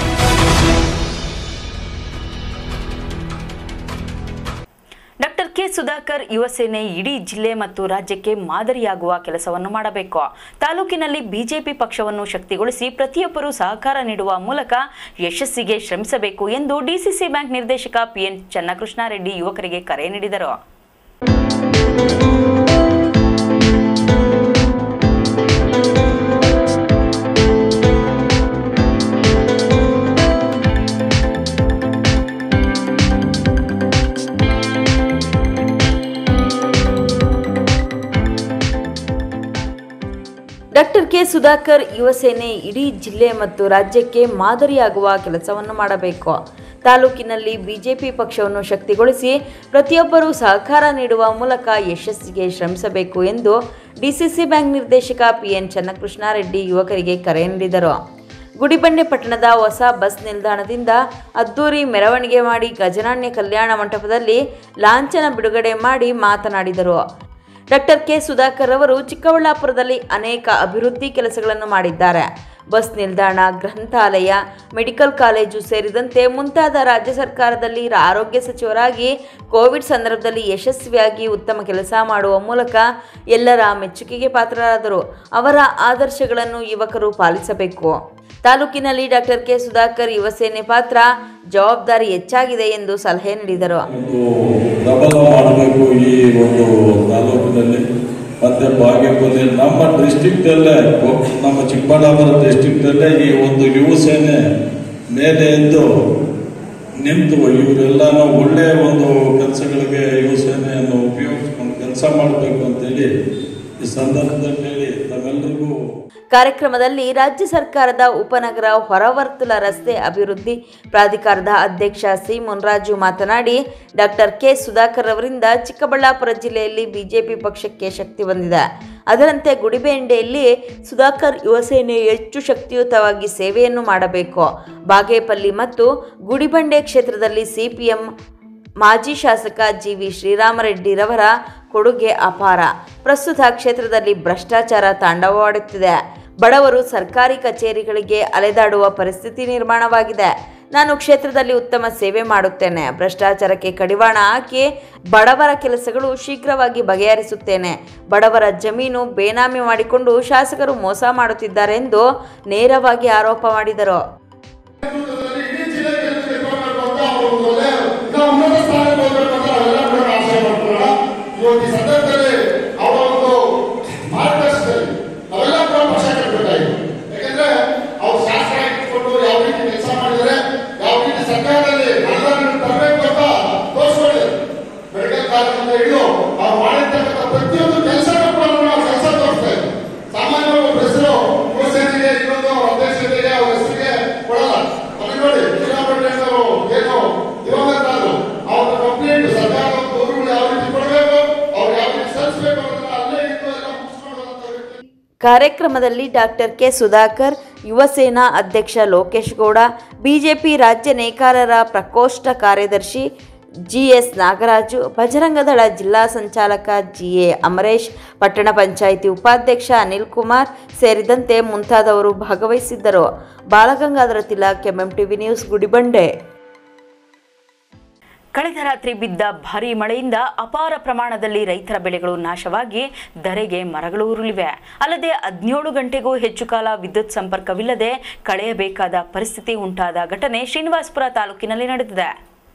doctor K Sudhakar ಯುವ ಸೇನೆ ಇಡೀ ಜಿಲ್ಲೆ ಮತ್ತು ರಾಜ್ಯಕ್ಕೆ ಮಾದರಿಯಾಗುವ ಕೆಲಸವನ್ನು ಮಾಡಬೇಕು ತಾಲೂಕಿನಲ್ಲಿ ಬಿಜೆಪಿ ಪಕ್ಷವನ್ನು ಶಕ್ತಿಗೊಳಿಸಿ ಪ್ರತಿಯೊಬ್ಬರೂ ಸಹಕಾರ ನೀಡುವ ಮೂಲಕ ಯಶಸ್ಸಿಗೆ ಶ್ರಮಿಸಬೇಕು ಎಂದು ಡಿಸಿಸಿ ಬ್ಯಾಂಕ್ ನಿರ್ದೇಶಕ ಪಿಎನ್ ಚನ್ನಕೃಷ್ಣಾರೆಡ್ಡಿ ಯುವಕರಿಗೆ ಕರೆ ನೀಡಿದರು ಡಾಕ್ಟರ್ ಕೆ ಸುಧಾಕರ್ ಯುವ ಸೇನೆ ಇಡೀ ಜಿಲ್ಲೆ ಮತ್ತು ರಾಜ್ಯಕ್ಕೆ ಮಾದರಿಯಾಗುವ ಕೆಲಸವನ್ನು ಮಾಡಬೇಕು ತಾಲೂಕಿನಲ್ಲಿ ಬಿಜೆಪಿ ಪಕ್ಷವನ್ನು ಶಕ್ತಿಗೊಳಿಸಿ ಪ್ರತಿಯೊಬ್ಬರೂ ಸಹಕಾರ ನೀಡುವ ಮೂಲಕ ಯಶಸ್ಸಿಗೆ ಶ್ರಮಿಸಬೇಕು ಎಂದು ಡಿಸಿಸಿ ಬ್ಯಾಂಕ್ ನಿರ್ದೇಶಕ ಪಿಎನ್ ಚನ್ನಕೃಷ್ಣಾರೆಡ್ಡಿ ಯುವಕರಿಗೆ ಕರೆ ನೀಡಿದರು ಗುಡಿಬಂಡೆ ಪಟ್ಟಣದ ಹೊಸ ಬಸ್ ನಿಲ್ದಾಣದಿಂದ ಅದ್ದೂರಿ ಮೆರವಣಿಗೆ ಮಾಡಿ ಗಜನಾಣ್ಯ ಕಲ್ಯಾಣ ಮಂಟಪದಲ್ಲಿ ಲಾಂಛನ ಬಿಡುಗಡೆ ಮಾಡಿ ಮಾತನಾಡಿದರು ಡಾಕ್ಟರ್ ಕೆ ಸುಧಾಕರ್ ಅವರು ಚಿಕ್ಕಬಳ್ಳಾಪುರದಲ್ಲಿ ಅನೇಕ ಅಭಿವೃದ್ಧಿ ಕೆಲಸಗಳನ್ನು ಮಾಡಿದ್ದಾರೆ ಬಸ್ ನಿಲ್ದಾಣ ಗ್ರಂಥಾಲಯ ಮೆಡಿಕಲ್ ಕಾಲೇಜು ಸೇರಿದಂತೆ ಮುಂತಾದ ರಾಜ್ಯ ಸರ್ಕಾರದಲ್ಲಿ ಆರೋಗ್ಯ ಸಚಿವರಾಗಿ ಕೋವಿಡ್ ಸಂದರ್ಭದಲ್ಲಿ ಯಶಸ್ವಿಯಾಗಿ ಉತ್ತಮ ಕೆಲಸ ಮಾಡುವ ಮೂಲಕ ಎಲ್ಲರ ಮೆಚ್ಚುಗೆಗೆ ಪಾತ್ರರಾದರು ಅವರ ಆದರ್ಶಗಳನ್ನು ಯುವಕರು ಪಾಲಿಸಬೇಕು ತಾಲೂಕಿನಲ್ಲಿ ಡಾಕ್ಟರ್ ಕೆ ಸುಧಾಕರ್ ಯುವ ಸೇನೆ ಪಾತ್ರ ಜವಾಬ್ದಾರಿ ಹೆಚ್ಚಾಗಿದೆ ಎಂದು ಸಲಹೆ ನೀಡಿದರು ಒಂದು ಪ್ರಬಲ ಮಾಡಬೇಕು ಈ ಒಂದು ತಾಲೂಕಿನಲ್ಲಿ ಮತ್ತೆ ಬಾಗೇಪಲ್ಲಿ ನಮ್ಮ ಡಿಸ್ಟಿಕ್ಟಲ್ಲೇ ನಮ್ಮ ಚಿಕ್ಕಬಳ್ಳಾಪುರ ಡಿಸ್ಟಿಕ್ಟಲ್ಲೇ ಈ ಒಂದು ಯುವ ಸೇನೆ ಮೇಲೆ ಎದ್ದು ನಿಂತು ಇವರೆಲ್ಲನೂ ಒಳ್ಳೆಯ ಒಂದು ಕೆಲಸಗಳಿಗೆ ಯುವ ಸೇನೆಯನ್ನು ಉಪಯೋಗಿಸ್ಕೊಂಡು ಕೆಲಸ ಮಾಡಬೇಕು ಅಂತೇಳಿ ಈ ಸಂದರ್ಭದಲ್ಲಿ ಹೇಳಿ ತಮ್ಮೆಲ್ಲರಿಗೂ ಕಾರ್ಯಕ್ರಮದಲ್ಲಿ ರಾಜ್ಯ ಸರ್ಕಾರದ ಉಪನಗರ ಹೊರವರ್ತುಲ ರಸ್ತೆ ಅಭಿವೃದ್ಧಿ ಪ್ರಾಧಿಕಾರದ ಅಧ್ಯಕ್ಷ ಸಿ ಮುನ್ರಾಜು ಮಾತನಾಡಿ ಡಾಕ್ಟರ್ ಕೆ ಸುಧಾಕರ್ ಅವರಿಂದ ಚಿಕ್ಕಬಳ್ಳಾಪುರ ಜಿಲ್ಲೆಯಲ್ಲಿ ಬಿಜೆಪಿ ಪಕ್ಷಕ್ಕೆ ಶಕ್ತಿ ಬಂದಿದೆ ಅದರಂತೆ ಗುಡಿಬೆಂಡೆಯಲ್ಲಿ ಸುಧಾಕರ್ ಯುವ ಸೇನೆ ಹೆಚ್ಚು ಶಕ್ತಿಯುತವಾಗಿ ಸೇವೆಯನ್ನು ಮಾಡಬೇಕು ಬಾಗೇಪಲ್ಲಿ ಮತ್ತು ಗುಡಿಬಂಡೆ ಕ್ಷೇತ್ರದಲ್ಲಿ ಸಿಪಿಎಂ ಮಾಜಿ ಶಾಸಕ ಜಿ ವಿ ಶ್ರೀರಾಮರೆಡ್ಡಿರವರ ಕೊಡುಗೆ ಅಪಾರ ಪ್ರಸ್ತುತ ಕ್ಷೇತ್ರದಲ್ಲಿ ಭ್ರಷ್ಟಾಚಾರ ತಾಂಡವವಾಡುತ್ತಿದೆ ಬಡವರು ಸರ್ಕಾರಿ ಕಚೇರಿಗಳಿಗೆ ಅಲೆದಾಡುವ ಪರಿಸ್ಥಿತಿ ನಿರ್ಮಾಣವಾಗಿದೆ ನಾನು ಕ್ಷೇತ್ರದಲ್ಲಿ ಉತ್ತಮ ಸೇವೆ ಮಾಡುತ್ತೇನೆ ಭ್ರಷ್ಟಾಚಾರಕ್ಕೆ ಕಡಿವಾಣ ಹಾಕಿ ಬಡವರ ಕೆಲಸಗಳು ಶೀಘ್ರವಾಗಿ ಬಗೆಹರಿಸುತ್ತೇನೆ ಬಡವರ ಜಮೀನು ಬೇನಾಮಿ ಮಾಡಿಕೊಂಡು ಶಾಸಕರು ಮೋಸ ಮಾಡುತ್ತಿದ್ದಾರೆ ಎಂದು ನೇರವಾಗಿ ಆರೋಪ ಮಾಡಿದರು ಇವತ್ತು ಈ ಸಂದರ್ಭದಲ್ಲಿ ಅವರ ಒಂದು ಮಾರ್ಗದರ್ಶನದಲ್ಲಿ ನಾವೆಲ್ಲ ಕೂಡ ಪಕ್ಷ ಕಟ್ಟಬೇಕಾಗಿದೆ ಯಾಕಂದ್ರೆ ಅವ್ರು ಶಾಸಕ ಇಟ್ಕೊಂಡು ಯಾವ ರೀತಿ ಕೆಲಸ ಮಾಡಿದರೆ ಯಾವ ರೀತಿ ಸರ್ಕಾರದಲ್ಲಿ ಬದಲಾವಣೆ ತರಬೇಕು ಅಂತ ತೋರಿಸ್ಕೊಂಡಿದ್ದಾರೆ ಮೆಡಿಕಲ್ ಕಾಲೇಜಿಂದ ಹಿಡಿದು ಅವ್ರು ಮಾಡಿರ್ತಕ್ಕಂಥ ಪ್ರತಿಯೊಂದು ಕೆಲಸನೂ ಕೂಡ ನಾವು ಕೆಲಸ ತೋರಿಸ್ತಾ ಇದ್ದೀವಿ ಸಾಮಾನ್ಯವಾಗಿ ಒಬ್ಬ ಹೆಸರು ಯುವಸೇನೆಗೆ ಇನ್ನೊಂದು ಅಧ್ಯಕ್ಷತೆಗೆ ಅವ್ರ ಹೆಸರಿಗೆ ಕೊಡಲ್ಲ ಅಲ್ಲಿ ನೋಡಿ ಶ್ರೀರಾಮರೆಡ್ಡಿ ಅವರು ಏನು ದಿವಂಗತ ಆದ್ರು ಅವ್ರ ಕಂಪ್ಲೇಂಟ್ ಸರ್ಕಾರದ ಗೌರವ ಯಾವ ರೀತಿ ಕೊಡಬೇಕು ಅವ್ರು ಯಾವ ರೀತಿ ಸಲ್ಲಿಸಬೇಕು ಅನ್ನೋದನ್ನ ಅಲ್ಲೇ ಇದ್ದು ಎಲ್ಲ ಮುಗಿಸ್ಕೊಂಡು ಹೋದಂತ ವ್ಯಕ್ತಿ ಕಾರ್ಯಕ್ರಮದಲ್ಲಿ ಡಾಕ್ಟರ್ ಕೆ ಸುಧಾಕರ್ ಯುವ ಸೇನಾ ಅಧ್ಯಕ್ಷ ಲೋಕೇಶ್ ಗೌಡ ಬಿಜೆಪಿ ರಾಜ್ಯ ನೇಕಾರರ ಪ್ರಕೋಷ್ಠ ಕಾರ್ಯದರ್ಶಿ ಜಿಎಸ್ ನಾಗರಾಜು ಬಜರಂಗದಳ ಜಿಲ್ಲಾ ಸಂಚಾಲಕ ಜಿಎ ಅಮರೇಶ್ ಪಟ್ಟಣ ಪಂಚಾಯಿತಿ ಉಪಾಧ್ಯಕ್ಷ ಅನಿಲ್ ಕುಮಾರ್ ಸೇರಿದಂತೆ ಮುಂತಾದವರು ಭಾಗವಹಿಸಿದ್ದರು ಬಾಲಗಂಗಾಧರ ತಿಲಕ್ ಎಂಎಂಟಿವಿ ನ್ಯೂಸ್ ಗುಡಿಬಂಡೆ ಕಳೆದ ರಾತ್ರಿ ಬಿದ್ದ ಭಾರೀ ಮಳೆಯಿಂದ ಅಪಾರ ಪ್ರಮಾಣದಲ್ಲಿ ರೈತರ ಬೆಳೆಗಳು ನಾಶವಾಗಿ ಧರೆಗೆ ಮರಗಳು ಉರುಳಿವೆ ಅಲ್ಲದೆ ಹದಿನೇಳು ಗಂಟೆಗೂ ಹೆಚ್ಚು ಕಾಲ ವಿದ್ಯುತ್ ಸಂಪರ್ಕವಿಲ್ಲದೆ ಕಳೆಯಬೇಕಾದ ಪರಿಸ್ಥಿತಿ ಉಂಟಾದ ಘಟನೆ ಶ್ರೀನಿವಾಸಪುರ ತಾಲೂಕಿನಲ್ಲಿ ನಡೆದಿದೆ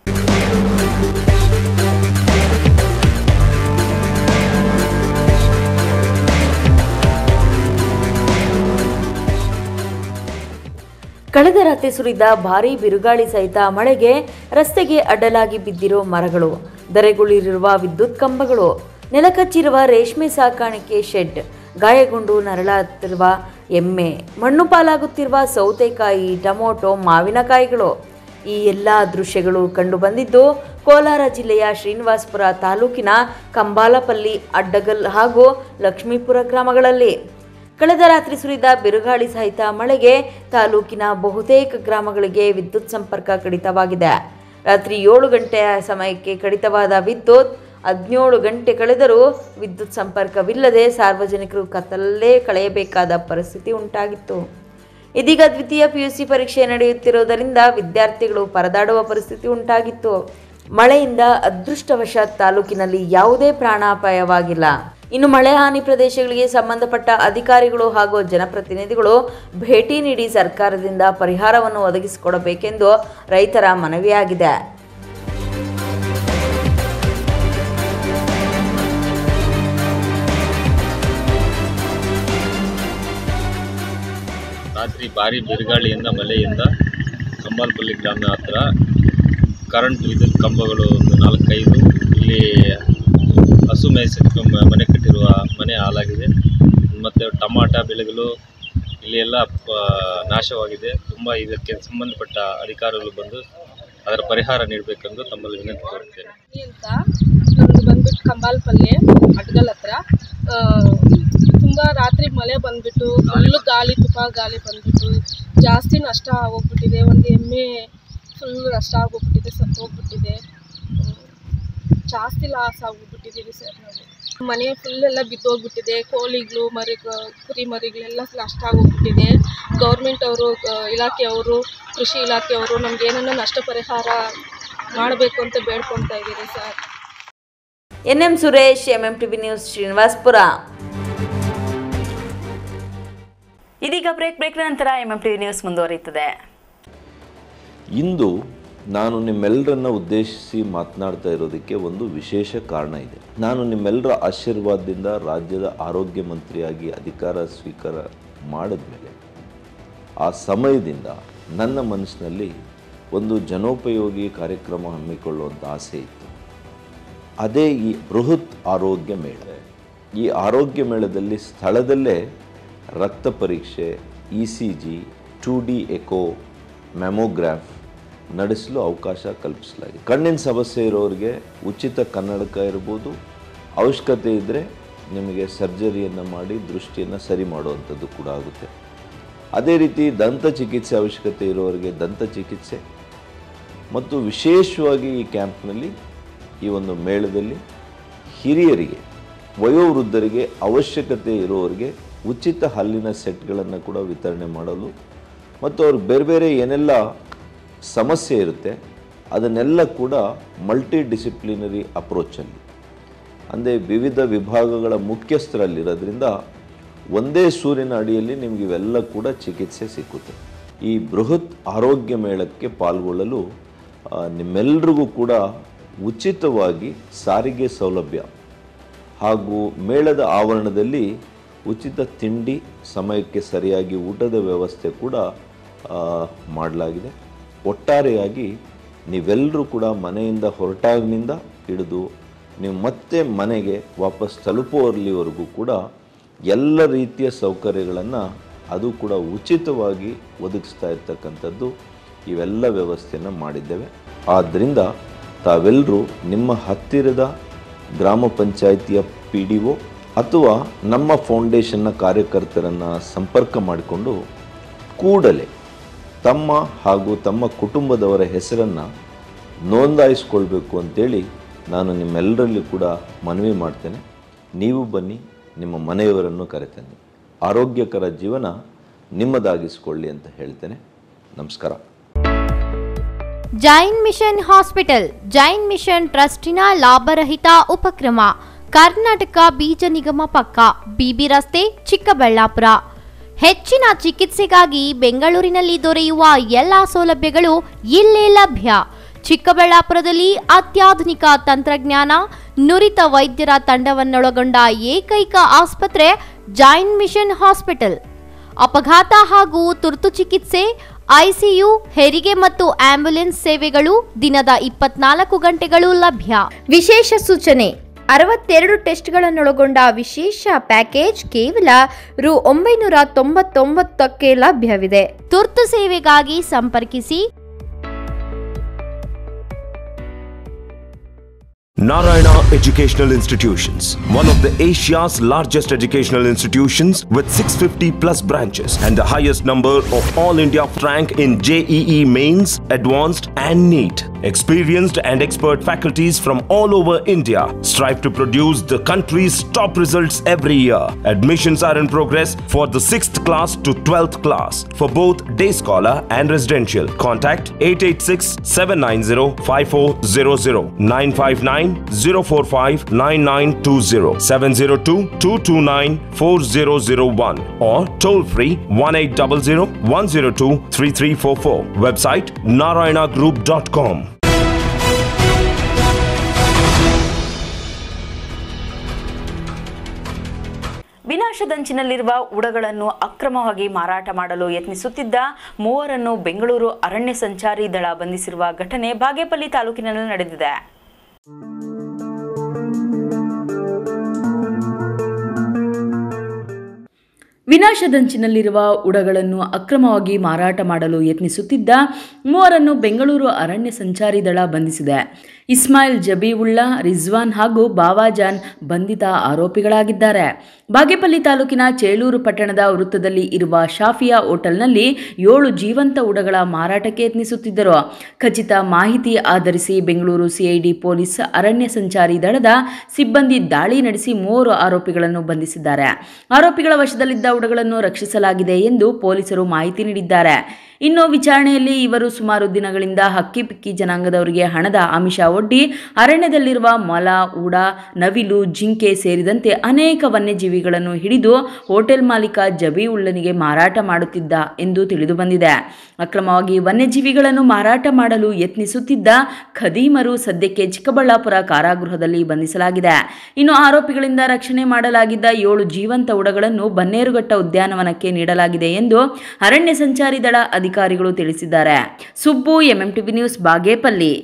ಕಳೆದ ರಾತ್ರಿ ಸುರಿದ ಭಾರೀ ಬಿರುಗಾಳಿ ಸಹಿತ ಮಳೆಗೆ ರಸ್ತೆಗೆ ಅಡ್ಡಲಾಗಿ ಬಿದ್ದಿರೋ ಮರಗಳು ಧರೆಗುಳಿರುವ ವಿದ್ಯುತ್ ಕಂಬಗಳು ನೆಲಕಚ್ಚಿರುವ ರೇಷ್ಮೆ ಸಾಕಾಣಿಕೆ ಶೆಡ್ ಗಾಯಗೊಂಡು ನರಳಾಗುತ್ತಿರುವ ಎಮ್ಮೆ ಮಣ್ಣು ಪಾಲಾಗುತ್ತಿರುವ ಸೌತೆಕಾಯಿ ಟೊಮೊಟೊ ಮಾವಿನಕಾಯಿಗಳು ಈ ಎಲ್ಲ ದೃಶ್ಯಗಳು ಕಂಡುಬಂದಿದ್ದು ಕೋಲಾರ ಜಿಲ್ಲೆಯ ಶ್ರೀನಿವಾಸಪುರ ತಾಲೂಕಿನ ಕಂಬಾಲಪಲ್ಲಿ ಅಡ್ಡಗಲ್ ಹಾಗೂ ಲಕ್ಷ್ಮೀಪುರ ಗ್ರಾಮಗಳಲ್ಲಿ ಕಳೆದ ರಾತ್ರಿ ಸುರಿದ ಬಿರುಗಾಳಿ ಸಹಿತ ಮಳೆಗೆ ತಾಲೂಕಿನ ಬಹುತೇಕ ಗ್ರಾಮಗಳಿಗೆ ವಿದ್ಯುತ್ ಸಂಪರ್ಕ ಕಡಿತವಾಗಿದೆ ರಾತ್ರಿ ಏಳು ಗಂಟೆಯ ಸಮಯಕ್ಕೆ ಕಡಿತವಾದ ವಿದ್ಯುತ್ ಹದಿನೇಳು ಗಂಟೆ ಕಳೆದರೂ ವಿದ್ಯುತ್ ಸಂಪರ್ಕವಿಲ್ಲದೆ ಸಾರ್ವಜನಿಕರು ಕತ್ತಲಲ್ಲೇ ಕಳೆಯಬೇಕಾದ ಪರಿಸ್ಥಿತಿ ಉಂಟಾಗಿತ್ತು ಇದೀಗ ದ್ವಿತೀಯ ಪಿಯುಸಿ ಪರೀಕ್ಷೆ ನಡೆಯುತ್ತಿರುವುದರಿಂದ ವಿದ್ಯಾರ್ಥಿಗಳು ಪರದಾಡುವ ಪರಿಸ್ಥಿತಿ ಉಂಟಾಗಿತ್ತು ಮಳೆಯಿಂದ ಅದೃಷ್ಟವಶಾತ್ ತಾಲೂಕಿನಲ್ಲಿ ಯಾವುದೇ ಪ್ರಾಣಾಪಾಯವಾಗಿಲ್ಲ ಇನ್ನು ಮಳೆ ಹಾನಿ ಪ್ರದೇಶಗಳಿಗೆ ಸಂಬಂಧಪಟ್ಟ ಅಧಿಕಾರಿಗಳು ಹಾಗೂ ಜನಪ್ರತಿನಿಧಿಗಳು ಭೇಟಿ ನೀಡಿ ಸರ್ಕಾರದಿಂದ ಪರಿಹಾರವನ್ನು ಒದಗಿಸಿಕೊಡಬೇಕೆಂದು ರೈತರ ಮನವಿಯಾಗಿದೆ ರಾತ್ರಿ ಭಾರಿ ಬಿರುಗಾಳಿಯಿಂದ ಮಳೆಯಿಂದ ಕಂಬಾಲ್ಪಲ್ಲಿ ಗ್ರಾಮ ಹತ್ರ ಕರೆಂಟ್ ವಿದ್ಯುತ್ ಕಂಬಗಳು ಒಂದು ನಾಲ್ಕೈದು ಇಲ್ಲಿ ಹಸು ಮೇಯಿಸಕ್ಕೆ ಮ- ಮನೆ ಕಟ್ಟಿರುವ ಮನೆ ಹಾಳಾಗಿದೆ ಮತ್ತು ಟಮಾಟ ಬೆಳೆಗಳು ಇಲ್ಲಿ ಎಲ್ಲ ಪ ನಾಶವಾಗಿದೆ ತುಂಬ ಇದಕ್ಕೆ ಸಂಬಂಧಪಟ್ಟ ಅಧಿಕಾರಿಗಳು ಬಂದು ಅದರ ಪರಿಹಾರ ನೀಡಬೇಕೆಂದು ತಮ್ಮಲ್ಲಿ ವಿನಂತಿ ಕೋರುತ್ತೇನೆ ಅಂತ ನಮ್ದು ಬಂದ್ಬಿಟ್ಟು ಕಂಬಾಲ್ಪಲ್ಲೆ ಅಡ್ಗಲ್ ಹತ್ರ ಆ, ತುಂಬಾ ರಾತ್ರಿ ಮಳೆ ಬಂದ್ಬಿಟ್ಟು ಫುಲ್ಲು ಗಾಳಿ ತುಫಾ ಗಾಳಿ ಬಂದ್ಬಿಟ್ಟು ಜಾಸ್ತಿ ನಷ್ಟ ಆಗೋಗ್ಬಿಟ್ಟಿದೆ ಒಂದು ಎಮ್ಮೆ ಫುಲ್ ನಷ್ಟ ಆಗೋಗ್ಬಿಟ್ಟಿದೆ ಸತ್ತು ಹೋಗ್ಬಿಟ್ಟಿದೆ ಹ್ಮ್. ಜಾಸ್ತಿ ಲಾಸ್ ಆಗೋಗ್ಬಿಟ್ಟಿದ್ದೀವಿ ಸರ್ ನಾವು ಮನೆ ಫುಲ್ ಎಲ್ಲ ಬಿದ್ದೋಗ್ಬಿಟ್ಟಿದೆ ಕೋಳಿಗಳು ಮರಿ ಕುರಿ ಮರಿಗಳೆಲ್ಲ ನಷ್ಟ ಆಗೋಗ್ಬಿಟ್ಟಿದೆ ಗೌರ್ಮೆಂಟ್ ಅವರು ಇಲಾಖೆಯವರು ಕೃಷಿ ಇಲಾಖೆಯವರು ನಮ್ಗೆ ಏನನ್ನ ನಷ್ಟ ಪರಿಹಾರ ಮಾಡಬೇಕು ಅಂತ ಬೇಡ್ಕೊತಾ ಇದ್ದೀರಿ sir NM Suresh MM TV news Srinivaspura ಇದೀಗ ಬ್ರೇಕ್ ಬ್ರೇಕ್ ನಂತರ ಎಂ ಟಿ ನ್ಯೂಸ್ ಮುಂದುವರಿಯುತ್ತದೆ ಇಂದು ನಾನು ನಿಮ್ಮೆಲ್ಲರನ್ನ ಉದ್ದೇಶಿಸಿ ಮಾತನಾಡ್ತಾ ಇರೋದಕ್ಕೆ ಒಂದು ವಿಶೇಷ ಕಾರಣ ಇದೆ ನಾನು ನಿಮ್ಮೆಲ್ಲರ ಆಶೀರ್ವಾದದಿಂದ ರಾಜ್ಯದ ಆರೋಗ್ಯ ಮಂತ್ರಿಯಾಗಿ ಅಧಿಕಾರ ಸ್ವೀಕಾರ ಮಾಡಿದ್ಮೇಲೆ ಆ ಸಮಯದಿಂದ ನನ್ನ ಮನಸ್ಸಿನಲ್ಲಿ ಒಂದು ಜನೋಪಯೋಗಿ ಕಾರ್ಯಕ್ರಮ ಹಮ್ಮಿಕೊಳ್ಳುವಂಥ ಆಸೆ ಇತ್ತು ಅದೇ ಈ ಬೃಹತ್ ಆರೋಗ್ಯ ಮೇಳ ಈ ಆರೋಗ್ಯ ಮೇಳದಲ್ಲಿ ಸ್ಥಳದಲ್ಲೇ ರಕ್ತ ಪರೀಕ್ಷೆ E C G two D echo mammograph ನಡೆಸಲು ಅವಕಾಶ ಕಲ್ಪಿಸಲಾಗಿದೆ ಕಣ್ಣಿನ ಸಮಸ್ಯೆ ಇರೋರಿಗೆ ಉಚಿತ ಕನ್ನಡಕ ಇರ್ಬೋದು ಅವಶ್ಯಕತೆ ಇದ್ದರೆ ನಿಮಗೆ ಸರ್ಜರಿಯನ್ನು ಮಾಡಿ ದೃಷ್ಟಿಯನ್ನು ಸರಿ ಮಾಡುವಂಥದ್ದು ಕೂಡ ಆಗುತ್ತೆ ಅದೇ ರೀತಿ ದಂತ ಚಿಕಿತ್ಸೆ ಅವಶ್ಯಕತೆ ಇರೋರಿಗೆ ದಂತ ಚಿಕಿತ್ಸೆ ಮತ್ತು ವಿಶೇಷವಾಗಿ ಈ ಕ್ಯಾಂಪ್ನಲ್ಲಿ ಈ ಒಂದು ಮೇಳದಲ್ಲಿ ಹಿರಿಯರಿಗೆ ವಯೋವೃದ್ಧರಿಗೆ ಅವಶ್ಯಕತೆ ಇರೋರಿಗೆ ಉಚಿತ ಹಲ್ಲಿನ ಸೆಟ್ಗಳನ್ನು ಕೂಡ ವಿತರಣೆ ಮಾಡಲು ಮತ್ತು ಅವ್ರಿಗೆ ಬೇರೆ ಬೇರೆ ಏನೆಲ್ಲ ಸಮಸ್ಯೆ ಇರುತ್ತೆ ಅದನ್ನೆಲ್ಲ ಕೂಡ ಮಲ್ಟಿ ಡಿಸಿಪ್ಲಿನರಿ ಅಪ್ರೋಚಲ್ಲಿ ಅಂದರೆ ವಿವಿಧ ವಿಭಾಗಗಳ ಮುಖ್ಯಸ್ಥರಲ್ಲಿರೋದ್ರಿಂದ ಒಂದೇ ಸೂರ್ಯನ ಅಡಿಯಲ್ಲಿ ನಿಮಗೆ ಇವೆಲ್ಲ ಕೂಡ ಚಿಕಿತ್ಸೆ ಸಿಕ್ಕುತ್ತೆ ಈ ಬೃಹತ್ ಆರೋಗ್ಯ ಮೇಳಕ್ಕೆ ಪಾಲ್ಗೊಳ್ಳಲು ಆ, ನಿಮ್ಮೆಲ್ರಿಗೂ ಕೂಡ ಉಚಿತವಾಗಿ ಸಾರಿಗೆ ಸೌಲಭ್ಯ ಹಾಗೂ ಮೇಳದ ಆವರಣದಲ್ಲಿ ಉಚಿತ ತಿಂಡಿ ಸಮಯಕ್ಕೆ ಸರಿಯಾಗಿ ಊಟದ ವ್ಯವಸ್ಥೆ ಕೂಡ ಆ, ಮಾಡಲಾಗಿದೆ ಒಟ್ಟಾರೆಯಾಗಿ ನೀವೆಲ್ಲರೂ ಕೂಡ ಮನೆಯಿಂದ ಹೊರಟಾಗಿನಿಂದ ಹಿಡಿದು ನೀವು ಮತ್ತೆ ಮನೆಗೆ ವಾಪಸ್ ತಲುಪುವಲ್ಲಿವರೆಗೂ ಕೂಡ ಎಲ್ಲ ರೀತಿಯ ಸೌಕರ್ಯಗಳನ್ನು ಅದು ಕೂಡ ಉಚಿತವಾಗಿ ಒದಗಿಸ್ತಾ ಇರ್ತಕ್ಕಂಥದ್ದು ಇವೆಲ್ಲ ವ್ಯವಸ್ಥೆಯನ್ನು ಮಾಡಿದ್ದೇವೆ ಆದ್ದರಿಂದ ತಾವೆಲ್ಲರೂ ನಿಮ್ಮ ಹತ್ತಿರದ ಗ್ರಾಮ ಪಂಚಾಯಿತಿಯ ಪಿ ಡಿ ಒ ಅಥವಾ ನಮ್ಮ ಫೌಂಡೇಶನ್ನ ಕಾರ್ಯಕರ್ತರನ್ನು ಸಂಪರ್ಕ ಮಾಡಿಕೊಂಡು ಕೂಡಲೇ ತಮ್ಮ ಹಾಗೂ ತಮ್ಮ ಕುಟುಂಬದವರ ಹೆಸರನ್ನು ನೋಂದಾಯಿಸ್ಕೊಳ್ಬೇಕು ಅಂತೇಳಿ ನಾನು ನಿಮ್ಮೆಲ್ಲರಲ್ಲಿ ಕೂಡ ಮನವಿ ಮಾಡ್ತೇನೆ ನೀವು ಬನ್ನಿ ನಿಮ್ಮ ಮನೆಯವರನ್ನು ಕರೆತನ್ನಿ ಆರೋಗ್ಯಕರ ಜೀವನ ನಿಮ್ಮದಾಗಿಸ್ಕೊಳ್ಳಿ ಅಂತ ಹೇಳ್ತೇನೆ ನಮಸ್ಕಾರ Jain mission hospital Jain mission ಟ್ರಸ್ಟಿನ ಲಾಭರಹಿತ ಉಪಕ್ರಮ ಕರ್ನಾಟಕ ಬೀಜ ನಿಗಮ ಪಕ್ಕ ಬಿಬಿ ರಸ್ತೆ ಚಿಕ್ಕಬಳ್ಳಾಪುರ ಹೆಚ್ಚಿನ ಚಿಕಿತ್ಸೆಗಾಗಿ ಬೆಂಗಳೂರಿನಲ್ಲಿ ದೊರೆಯುವ ಎಲ್ಲ ಸೌಲಭ್ಯಗಳು ಇಲ್ಲೇ ಲಭ್ಯ ಚಿಕ್ಕಬಳ್ಳಾಪುರದಲ್ಲಿ ಅತ್ಯಾಧುನಿಕ ತಂತ್ರಜ್ಞಾನ ನುರಿತ ವೈದ್ಯರ ತಂಡವನ್ನೊಳಗೊಂಡ ಏಕೈಕ ಆಸ್ಪತ್ರೆ ಜೈನ್ ಮಿಷನ್ ಹಾಸ್ಪಿಟಲ್ ಅಪಘಾತ ಹಾಗೂ ತುರ್ತು ಚಿಕಿತ್ಸೆ ಐಸಿಯು ಹೆರಿಗೆ ಮತ್ತು ಆಂಬ್ಯುಲೆನ್ಸ್ ಸೇವೆಗಳು ದಿನದ ಇಪ್ಪತ್ನಾಲ್ಕು ಗಂಟೆಗಳು ಲಭ್ಯ ವಿಶೇಷ ಸೂಚನೆ ಅರವತ್ತೆರಡು ಟೆಸ್ಟ್ಗಳನ್ನೊಳಗೊಂಡ ವಿಶೇಷ ಪ್ಯಾಕೇಜ್ ಕೇವಲ ರು ಒಂಬೈನೂರ ತೊಂಬತ್ತೊಂಬತ್ತಕ್ಕೆ ಲಭ್ಯವಿದೆ ತುರ್ತು ಸೇವೆಗಾಗಿ ಸಂಪರ್ಕಿಸಿ Narayana Educational Institutions, one of the Asia's largest educational institutions with 650 plus branches and the highest number of all India rank in JEE mains, advanced and NEET. Experienced and expert faculties from all over India strive to produce the country's top results every year. Admissions are in progress for the 6th class to 12th class for both day scholar and residential. Contact 886 790 5400 959 045 9920 702 229 4001 or toll free 1 800 102 3344. Website narayanagroup.com. ವಿನಾಶದಂಚಿನಲ್ಲಿರುವ ಉಡಗಳನ್ನು ಅಕ್ರಮವಾಗಿ ಮಾರಾಟ ಮಾಡಲು ಯತ್ನಿಸುತ್ತಿದ್ದ ಮೂವರನ್ನು ಬೆಂಗಳೂರು ಅರಣ್ಯ ಸಂಚಾರಿ ದಳ ಬಂಧಿಸಿರುವ ಘಟನೆ ಬಾಗೇಪಲ್ಲಿ ತಾಲೂಕಿನಲ್ಲಿ ನಡೆದಿದೆ ವಿನಾಶದಂಚಿನಲ್ಲಿರುವ ಉಡಗಳನ್ನು ಅಕ್ರಮವಾಗಿ ಮಾರಾಟ ಮಾಡಲು ಯತ್ನಿಸುತ್ತಿದ್ದ ಮೂವರನ್ನು ಬೆಂಗಳೂರು ಅರಣ್ಯ ಸಂಚಾರಿ ದಳ ಬಂಧಿಸಿದೆ ಇಸ್ಮಾಯಿಲ್ ಜಬೀವುಲ್ಲಾ ರಿಜ್ವಾನ್ ಹಾಗೂ ಬಾವಾಜಾನ್ ಬಂಧಿತ ಆರೋಪಿಗಳಾಗಿದ್ದಾರೆ ಬಾಗೇಪಲ್ಲಿ ತಾಲೂಕಿನ ಚೇಳೂರು ಪಟ್ಟಣದ ವೃತ್ತದಲ್ಲಿ ಇರುವ ಶಾಫಿಯಾ ಹೋಟೆಲ್ನಲ್ಲಿ ಏಳು ಜೀವಂತ ಉಡಗಳ ಮಾರಾಟಕ್ಕೆ ಯತ್ನಿಸುತ್ತಿದ್ದರು ಖಚಿತ ಮಾಹಿತಿ ಆಧರಿಸಿ ಬೆಂಗಳೂರು ಸಿಐಡಿ ಪೊಲೀಸ್ ಅರಣ್ಯ ಸಂಚಾರಿ ದಳದ ಸಿಬ್ಬಂದಿ ದಾಳಿ ನಡೆಸಿ ಮೂವರು ಆರೋಪಿಗಳನ್ನು ಬಂಧಿಸಿದ್ದಾರೆ ಆರೋಪಿಗಳ ವಶದಲ್ಲಿದ್ದ ಉಡಗಳನ್ನು ರಕ್ಷಿಸಲಾಗಿದೆ ಎಂದು ಪೊಲೀಸರು ಮಾಹಿತಿ ನೀಡಿದ್ದಾರೆ ಇನ್ನು ವಿಚಾರಣೆಯಲ್ಲಿ ಇವರು ಸುಮಾರು ದಿನಗಳಿಂದ ಹಕ್ಕಿಪಿಕ್ಕಿ ಜನಾಂಗದವರಿಗೆ ಹಣದ ಆಮಿಷ ಒಡ್ಡಿ ಅರಣ್ಯದಲ್ಲಿರುವ ಮೊಲ ಉಡ ನವಿಲು ಜಿಂಕೆ ಸೇರಿದಂತೆ ಅನೇಕ ವನ್ಯಜೀವಿಗಳನ್ನು ಹಿಡಿದು ಹೋಟೆಲ್ ಮಾಲೀಕ ಜಬೀವುಲ್ಲನಿಗೆ ಮಾರಾಟ ಮಾಡುತ್ತಿದ್ದ ಎಂದು ತಿಳಿದು ಬಂದಿದೆ ಅಕ್ರಮವಾಗಿ ವನ್ಯಜೀವಿಗಳನ್ನು ಮಾರಾಟ ಮಾಡಲು ಯತ್ನಿಸುತ್ತಿದ್ದ ಖದೀಮರು ಸದ್ಯಕ್ಕೆ ಚಿಕ್ಕಬಳ್ಳಾಪುರ ಕಾರಾಗೃಹದಲ್ಲಿ ಬಂಧಿಸಲಾಗಿದೆ ಇನ್ನು ಆರೋಪಿಗಳಿಂದ ರಕ್ಷಣೆ ಮಾಡಲಾಗಿದ್ದ ಏಳು ಜೀವಂತ ಉಡಗಳನ್ನು ಬನ್ನೇರುಘಟ್ಟ ಉದ್ಯಾನವನಕ್ಕೆ ನೀಡಲಾಗಿದೆ ಎಂದು ಅರಣ್ಯ ಸಂಚಾರಿ ದಳ ಅಧಿಕಾರಿಗಳು ತಿಳಿಸಿದ್ದಾರೆ ಸುಬ್ಬು ಎಂಎಂಟಿವಿ ನ್ಯೂಸ್ ಬಾಗೇಪಲ್ಲಿ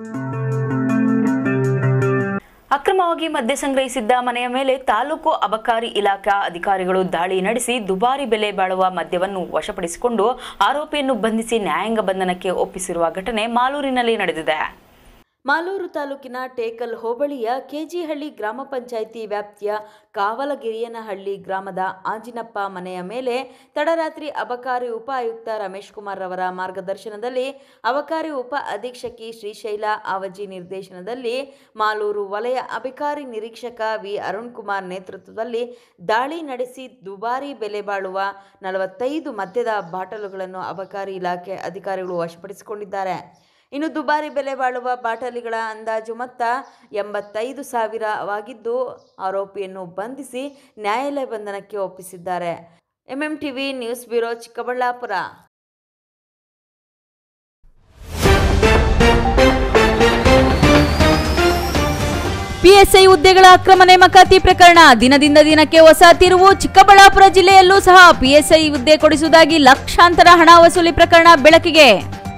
ಅಕ್ರಮವಾಗಿ ಮದ್ಯ ಸಂಗ್ರಹಿಸಿದ್ದ ಮನೆಯ ಮೇಲೆ ತಾಲೂಕು ಅಬಕಾರಿ ಇಲಾಖಾ ಅಧಿಕಾರಿಗಳು ದಾಳಿ ನಡೆಸಿ ದುಬಾರಿ ಬೆಲೆ ಬಾಳುವ ಮದ್ಯವನ್ನು ವಶಪಡಿಸಿಕೊಂಡು ಆರೋಪಿಯನ್ನು ಬಂಧಿಸಿ ನ್ಯಾಯಾಂಗ ಬಂಧನಕ್ಕೆ ಒಪ್ಪಿಸಿರುವ ಘಟನೆ ಮಾಲೂರಿನಲ್ಲಿ ನಡೆದಿದೆ ಮಾಲೂರು ತಾಲೂಕಿನ ಟೇಕಲ್ ಹೋಬಳಿಯ ಕೆಜಿಹಳ್ಳಿ ಗ್ರಾಮ ಪಂಚಾಯಿತಿ ವ್ಯಾಪ್ತಿಯ ಕಾವಲಗಿರಿಯನಹಳ್ಳಿ ಗ್ರಾಮದ ಆಂಜಿನಪ್ಪ ಮನೆಯ ಮೇಲೆ ತಡರಾತ್ರಿ ಅಬಕಾರಿ ಉಪ ಆಯುಕ್ತ ರಮೇಶ್ ಕುಮಾರ್ ರವರ ಮಾರ್ಗದರ್ಶನದಲ್ಲಿ ಅಬಕಾರಿ ಉಪ ಅಧೀಕ್ಷಕಿ ಶ್ರೀಶೈಲ ಆವಜಿ ನಿರ್ದೇಶನದಲ್ಲಿ ಮಾಲೂರು ವಲಯ ಅಬಕಾರಿ ನಿರೀಕ್ಷಕ ವಿ ಅರುಣ್ ಕುಮಾರ್ ನೇತೃತ್ವದಲ್ಲಿ ದಾಳಿ ನಡೆಸಿ ದುಬಾರಿ ಬೆಲೆ ಬಾಳುವ ನಲವತ್ತೈದು ಮದ್ಯದ ಬಾಟಲುಗಳನ್ನು ಅಬಕಾರಿ ಇಲಾಖೆ ಅಧಿಕಾರಿಗಳು ವಶಪಡಿಸಿಕೊಂಡಿದ್ದಾರೆ ಇನ್ನು ದುಬಾರಿ ಬೆಲೆ ಬಾಳುವ ಬಾಟಲಿಗಳ ಅಂದಾಜು ಮೊತ್ತ ಎಂಬತ್ತೈದು ಸಾವಿರವಾಗಿದ್ದು ಆರೋಪಿಯನ್ನು ಬಂಧಿಸಿ ನ್ಯಾಯಾಲಯ ಬಂಧನಕ್ಕೆ ಒಪ್ಪಿಸಿದ್ದಾರೆ MM TV news bureau Chikkaballapura PSI ಹುದ್ದೆಗಳ ಅಕ್ರಮ ನೇಮಕಾತಿ ಪ್ರಕರಣ ದಿನದಿಂದ ದಿನಕ್ಕೆ ಹೊಸ ತಿರುವು ಚಿಕ್ಕಬಳ್ಳಾಪುರ ಜಿಲ್ಲೆಯಲ್ಲೂ ಸಹ ಪಿಎಸ್ಐ ಹುದ್ದೆ ಕೊಡಿಸುವುದಾಗಿ ಲಕ್ಷಾಂತರ ಹಣ ವಸೂಲಿ ಪ್ರಕರಣ ಬೆಳಕಿಗೆ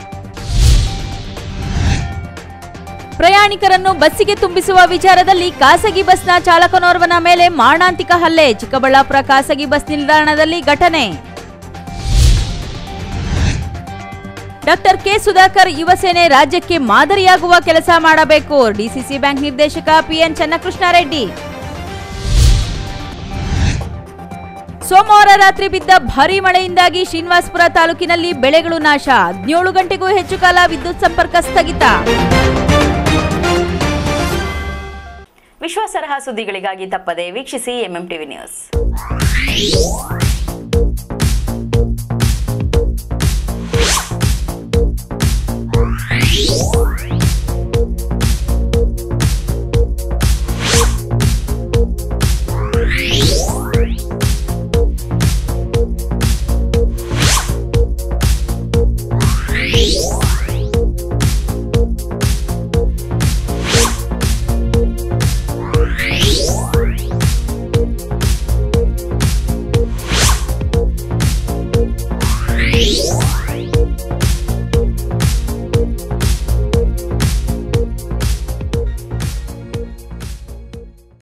ಪ್ರಯಾಣಿಕರನ್ನು ಬಸ್ಸಿಗೆ ತುಂಬಿಸುವ ವಿಚಾರದಲ್ಲಿ ಖಾಸಗಿ ಬಸ್ನ ಚಾಲಕನೋರ್ವನ ಮೇಲೆ ಮಾರಣಾಂತಿಕ ಹಲ್ಲೆ ಚಿಕ್ಕಬಳ್ಳಾಪುರ ಖಾಸಗಿ ಬಸ್ ನಿಲ್ದಾಣದಲ್ಲಿ ಘಟನೆ ಡಾಕ್ಟರ್ ಕೆ ಸುಧಾಕರ್ ಯುವಸೇನೆ ರಾಜ್ಯಕ್ಕೆ ಮಾದರಿಯಾಗುವ ಕೆಲಸ ಮಾಡಬೇಕು ಡಿಸಿಸಿ ಬ್ಯಾಂಕ್ ನಿರ್ದೇಶಕ ಪಿಎನ್ ಚನ್ನಕೃಷ್ಣಾರೆಡ್ಡಿ ಸೋಮವಾರ ರಾತ್ರಿ ಬಿದ್ದ ಭಾರೀ ಮಳೆಯಿಂದಾಗಿ ಶ್ರೀನಿವಾಸಪುರ ತಾಲೂಕಿನಲ್ಲಿ ಬೆಳೆಗಳು ನಾಶ ಹದಿನೇಳು ಗಂಟೆಗೂ ಹೆಚ್ಚು ಕಾಲ ವಿದ್ಯುತ್ ಸಂಪರ್ಕ ಸ್ಥಗಿತ ವಿಶ್ವಾಸಾರ್ಹ ಸುದ್ದಿಗಳಿಗಾಗಿ ತಪ್ಪದೆ ವೀಕ್ಷಿಸಿ ಎಂಎಂ ಟಿವಿ ನ್ಯೂಸ್ Hey!